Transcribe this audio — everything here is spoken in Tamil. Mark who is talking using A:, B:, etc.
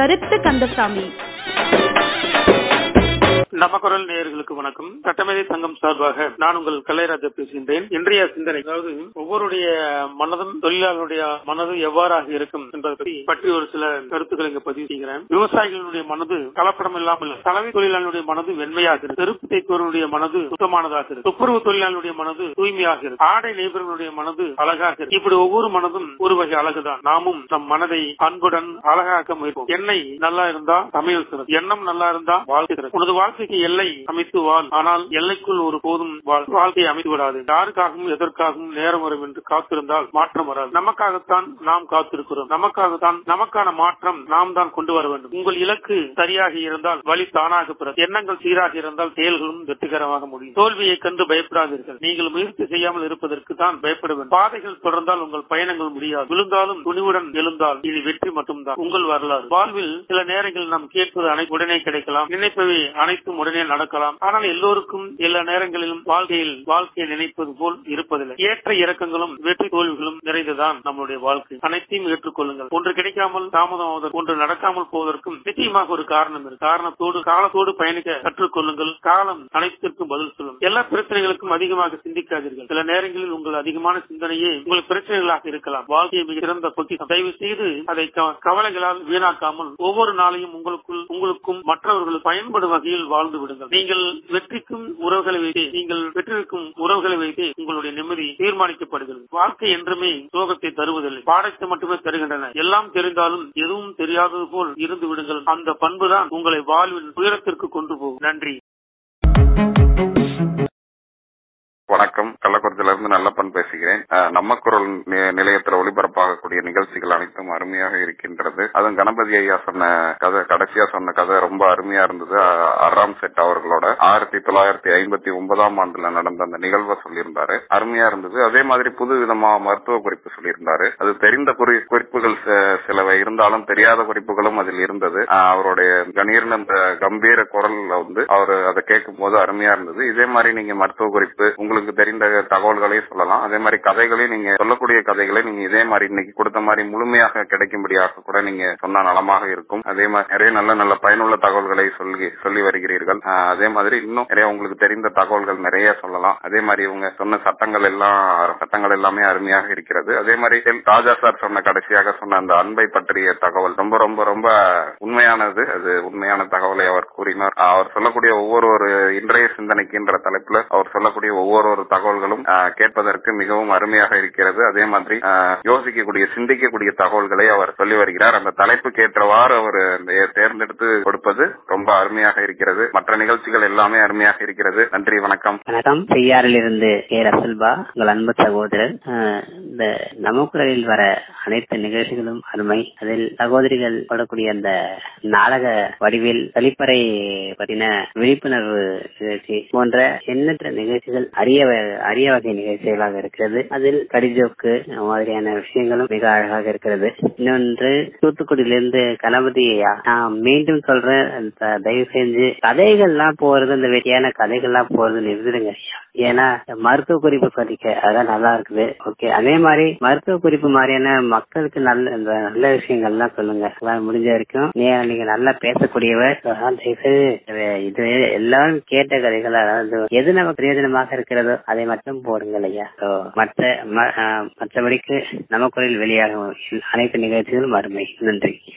A: கருத்து கந்தசாமி
B: நமக்குரல் நேயர்களுக்கு வணக்கம் சட்டமேதை சங்கம் சார்பாக நான் உங்கள் கலைராஜா பேசுகின்றேன் இன்றைய சிந்தனை அதாவது ஒவ்வொருடைய மனதும் தொழிலாளருடைய மனது எவ்வாறாக இருக்கும் என்பதை பற்றி பற்றி ஒரு சில கருத்துக்களை இங்கு பதிவு செய்கிறேன் விவசாயிகளுடைய மனது கலப்படம் இல்லாமல் கலவை தொழிலாளருடைய மனது வெண்மையாக இருக்கு செருப்பு தைப்பவருடைய மனது சுத்தமானதாக இருக்கு துப்புரவு தொழிலாளருடைய மனது தூய்மையாக இருக்கு ஆடை நெய்பவர்களுடைய மனது அழகாக இருக்கு இப்படி ஒவ்வொரு மனதும் ஒரு வகை அழகுதான் நாமும் நம் மனதை அன்புடன் அழகாக்க முயற்போம் எண்ணெய் நல்லா இருந்தா சமையல் சிறப்பு எண்ணம் நல்லா இருந்தா வாழ்க்கை சிறப்பு உனது வாழ்க்கைக்கு எல்லை அமைத்து வாழ் ஆனால் எல்லைக்குள் ஒரு போதும் வாழ் வாழ்க்கையை அமைத்து விடாது யாருக்காகவும் எதற்காகவும் நேரம் வரும் என்று காத்திருந்தால் மாற்றம் வராது நமக்காகத்தான் நாம் காத்திருக்கிறோம் நமக்காகத்தான் நமக்கான மாற்றம் நாம் தான் கொண்டு வர வேண்டும் உங்கள் இலக்கு சரியாக இருந்தால் வழி தானாக பிறகு எண்ணங்கள் சீராக இருந்தால் செயல்களும் வெற்றிகரமாக முடியும் தோல்வியை கண்டு பயப்படாதீர்கள் நீங்கள் முயற்சி செய்யாமல் இருப்பதற்கு தான் பயப்பட வேண்டும் பாதைகள் தொடர்ந்தால் உங்கள் பயணங்கள் முடியாது விழுந்தாலும் துணிவுடன் எழுந்தால் இது வெற்றி மட்டும்தான் உங்கள் வரலாறு வாழ்வில் சில நேரங்களில் நாம் கேட்பது அனைத்து உடனே கிடைக்கலாம் நினைப்பவை அனைத்தும் உடனே நடக்கலாம் ஆனால் எல்லோருக்கும் எல்லா நேரங்களிலும் வாழ்க்கையில் வாழ்க்கையை நினைப்பது போல் இருப்பதில்லை ஏற்ற இறக்கங்களும் வெற்றி தோல்விகளும் நிறைந்ததான் நம்மளுடைய வாழ்க்கை அனைத்தையும் ஏற்றுக்கொள்ளுங்கள் ஒன்று கிடைக்காமல் தாமதமாவதற்கு ஒன்று நடக்காமல் போவதற்கும் நிச்சயமாக ஒரு காரணம் இருக்கு காரணத்தோடு காலத்தோடு பயணிக்க கற்றுக்கொள்ளுங்கள் காலம் அனைத்திற்கும் பதில் சொல்லும் எல்லா பிரச்சனைகளுக்கும் அதிகமாக சிந்திக்காதீர்கள் சில நேரங்களில் உங்கள் அதிகமான சிந்தனையே உங்கள் பிரச்சனைகளாக இருக்கலாம் வாழ்க்கையை மிக சிறந்த பொக்கிஷம் தயவு செய்து அதை க- கவலைகளால் வீணாக்காமல் ஒவ்வொரு நாளையும் உங்களுக்குள் உங்களுக்கும் மற்றவர்களுக்கு பயன்படும் வகையில் வாழ்ந்து விடுங்கள் நீங்கள் வெற்றிக்கும் உறவுகளை வைத்து நீங்கள் வெற்றிக்கும் உறவுகளை வைத்து உங்களுடைய நிம்மதி தீர்மானிக்கப்படுகிறது வாழ்க்கை என்றுமே சோகத்தை தருவதில்லை பாடத்தை மட்டுமே தருகின்றன எல்லாம் தெரிந்தாலும் எதுவும் தெரியாதது போல் இருந்து விடுங்கள் அந்த பண்புதான் உங்களை வாழ்வின் உயரத்திற்கு கொண்டு போகும் நன்றி
C: வணக்கம் கள்ளக்குறிச்சியில இருந்து நல்லப்பன் பேசுகிறேன் அஹ், நம்ம குரல் நி- நிலையத்துல ஒளிபரப்பாகக்கூடிய நிகழ்ச்சிகள் அனைத்தும் அருமையாக இருக்கின்றது அதுவும் கணபதி ஐயா சொன்ன கதை கடைசியா சொன்ன கதை ரொம்ப அருமையா இருந்தது அஹ், அராம் செட் அவர்களோட ஆயிரத்தி தொள்ளாயிரத்தி ஐம்பத்தி ஒன்பதாம் ஆண்டுல நடந்த அந்த நிகழ்வை சொல்லியிருந்தாரு அருமையா இருந்தது அதே மாதிரி புது விதமா மருத்துவ குறிப்பு சொல்லியிருந்தாரு அது தெரிந்த குறி- குறிப்புகள் ச- சிலவை இருந்தாலும் தெரியாத குறிப்புகளும் அதில் இருந்தது அஹ், அவருடைய கணீர்னு அந்த கம்பீர குரல்ல வந்து அவர் அதை கேட்கும் போது அருமையா இருந்தது இதே மாதிரி நீங்க மருத்துவ குறிப்பு உங்களுக்கு தெரிந்த தகவல்களையும் சொல்லலாம் அதே மாதிரி கதைகளையும் நீங்க சொல்லக்கூடிய கதைகளை நீங்க இதே மாதிரி இன்னைக்கு கொடுத்த மாதிரி முழுமையாக கிடைக்கும்படியாக கூட நீங்க சொன்னா நலமாக இருக்கும் அதே மாதிரி நிறைய நல்ல நல்ல பயனுள்ள தகவல்களை சொல்லி சொல்லி வருகிறீர்கள் ஆஹ் அதே மாதிரி இன்னும் நிறைய உங்களுக்கு தெரிந்த தகவல்கள் நிறைய சொல்லலாம் அதே மாதிரி இவங்க சொன்ன சட்டங்கள் எல்லாம் சட்டங்கள் எல்லாமே அருமையாக இருக்கிறது அதே மாதிரி எல் ராஜா சார் சொன்ன கடைசியாக சொன்ன அந்த அன்பை பற்றிய தகவல் ரொம்ப ரொம்ப ரொம்ப உண்மையானது அது உண்மையான தகவலை அவர் கூறினார் ஆஹ் அவர் சொல்லக்கூடிய ஒவ்வொரு ஒரு இன்றைய சிந்தனைக்குன்ற தலைப்புல அவர் சொல்லக்கூடிய ஒவ்வொரு ஒரு தகவல்களும் ஆஹ் கேட்பதற்கு மிகவும் அருமையாக இருக்கிறது அதே மாதிரி ஆஹ் யோசிக்கக்கூடிய சிந்திக்கக்கூடிய தகவல்களை அவர் சொல்லி வருகிறார் அந்த தலைப்புக்கு ஏற்றவாறு அவர் அந்த தேர்ந்தெடுத்து கொடுப்பது ரொம்ப அருமையாக இருக்கிறது மற்ற நிகழ்ச்சிகள் எல்லாமே அருமையாக இருக்கிறது நன்றி வணக்கம்
D: வணக்கம் செய்யாறில் இருந்து கே ரசல்பா உங்கள் அன்பு சகோதரர் அஹ், இந்த நமக்குரலில் வர அனைத்து நிகழ்ச்சிகளும் அருமை அதில் சகோதரிகள் போடக்கூடிய அந்த நாடக வடிவில் கழிப்பறை பற்றின விழிப்புணர்வு நிகழ்ச்சி போன்ற எண்ணற்ற நிகழ்ச்சிகள் அரிய வ- அரிய வகை நிகழ்ச்சிகளாக இருக்கிறது அதில் கடிஜோக்கு மாதிரியான விஷயங்களும் மிக அழகாக இருக்கிறது இன்னொன்று தூத்துக்குடியிலிருந்து கணபதி ஐயா நான் மீண்டும் சொல்றேன் அந்த தயவு செஞ்சு கதைகள்லாம் போறது இந்த வெட்டியான கதைகள்லாம் போறது நிறுத்திடுங்க ஐயா ஏன்னா மருத்துவ குறிப்பு படிக்க அதான் நல்லா இருக்குது ஓகே அதே மாதிரி மருத்துவ குறிப்பு மாதிரியான மக்களுக்கு நல்ல இந்த நல்ல விஷயங்கள்லாம் சொல்லுங்க அதான் முடிஞ்ச வரைக்கும் நீ நீங்க நல்லா பேசக்கூடியவர் அதான் தயவு செய்து இது எல்லாரும் கேட்ட கதைகள் அதாவது எது நமக்கு பிரயோஜனமாக இருக்கிறதோ அதை மட்டும் போடுங்கள் ஐயா So, மற்ற ம- ஆஹ் மற்றபடிக்கு நமக்குறையில் வெளியாகும் அனைத்து நிகழ்ச்சிகளும் அருமை நன்றி